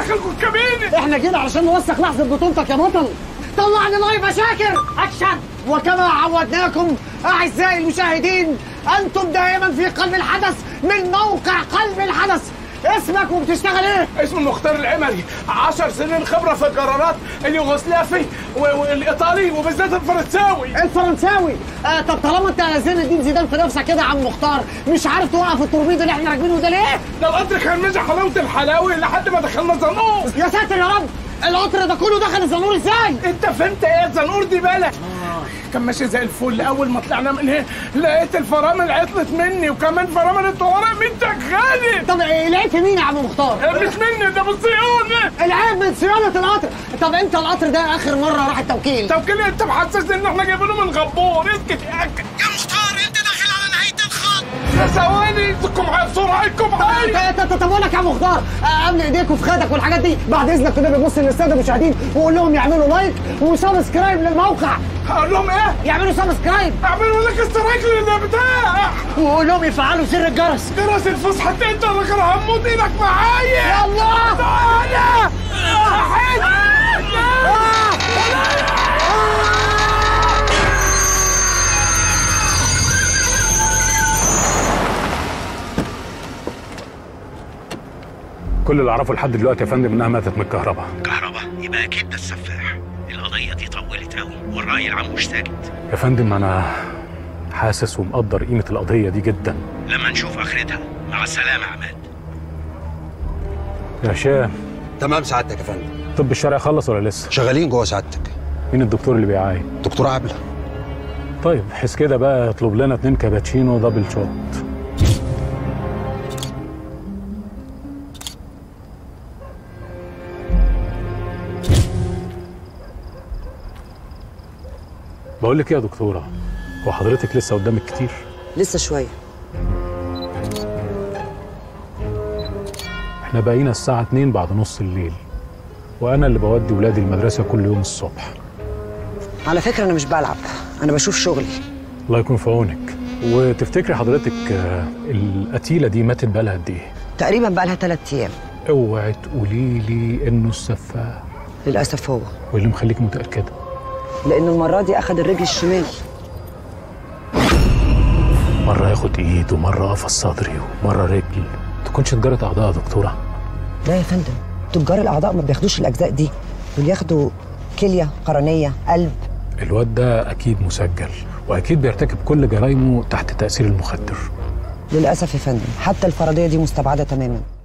دخلكم الكابينه احنا جينا علشان نوثق لحظه بطولتك يا بطل طلعني لايف يا شاكر اكشن وكما عودناكم اعزائي المشاهدين انتم دائما في قلب الحدث من موقع قلب الحدث اسمك وبتشتغل ايه؟ اسمه مختار العمري 10 سنين خبره في القرارات اليوغوسلافي و- والايطالي وبالذات الفرنساوي الفرنساوي آه طب طالما انت زين الدين زيدان في نفسك كده يا عم مختار مش عارف توقف التوربيد اللي احنا راكبينه ده ليه؟ ده القطر كان ماشي حلاوه الحلاوه لحد ما دخلنا زنور يا ساتر يا رب القطر ده كله دخل الزنور ازاي؟ انت فهمت ايه الزنور دي بالك كان ماشي زي الفل اول ما طلعنا من هنا لقيت الفرامل عطلت مني وكمان فرامل الطوارئ منك غالي طب إيه العيب في مين يا عم مختار؟ مش مني ده بالصيانه العيب من صيانه القطر طب انت القطر ده اخر مره راح التوكيل طب كده انت محسسني ان احنا جايبينه من غبور اسكت يا اخي يا مختار انت داخل على نهايه الخط يا ثواني انتوا معايا بسرعه انتوا معايا طب طب اقول لك يا ابو مختار آه، قبل ايديك وفي خدك والحاجات دي بعد اذنك كده بتبص للساده المشاهدين وقول لهم يعملوا لايك وسبسكرايب للموقع هقول لهم ايه يعملوا سبسكرايب اعملوا لك استرايك للبتاع وقول لهم يفعلوا سر الجرس جرس الفسحه انت اللي كان هموت ايدك معايا يلا تعالى أحد. كل اللي اعرفه لحد دلوقتي يا فندم انها ماتت من الكهرباء كهرباء يبقى اكيد ده السفاح القضيه دي طولت قوي والراي العام مش ساكت يا فندم انا حاسس ومقدر قيمه القضيه دي جدا لما نشوف اخرتها مع السلامه يا عماد يا هشام تمام سعادتك يا فندم طب الشرع خلص ولا لسه شغالين جوه سعادتك مين الدكتور اللي بيعاين دكتور عبله طيب حس كده بقى اطلب لنا اتنين كابتشينو دبل شوت بقول لك ايه يا دكتوره هو حضرتك لسه قدامك كتير لسه شوية احنا بقينا الساعه 2 بعد نص الليل وانا اللي بودي ولادي المدرسه كل يوم الصبح على فكرة أنا مش بلعب أنا بشوف شغلي الله يكون في عونك وتفتكري حضرتك آه، القتيله دي ماتت بقالها قد ايه تقريبا بقى لها ثلاث أيام اوعي تقولي لي انه السفاح للأسف هو واللي مخليك متاكده لأنه المرة دي أخد الرجل الشمال مره ياخد ايد ومره قفص صدري ومره رجل تكونش اتجرت اعضاء يا دكتوره لا يا فندم تجار الأعضاء ما بياخدوش الأجزاء دي دول ياخدوا كلية قرنية قلب الواد ده اكيد مسجل واكيد بيرتكب كل جرايمه تحت تاثير المخدر للأسف يا فندم حتى الفرضية دي مستبعدة تماما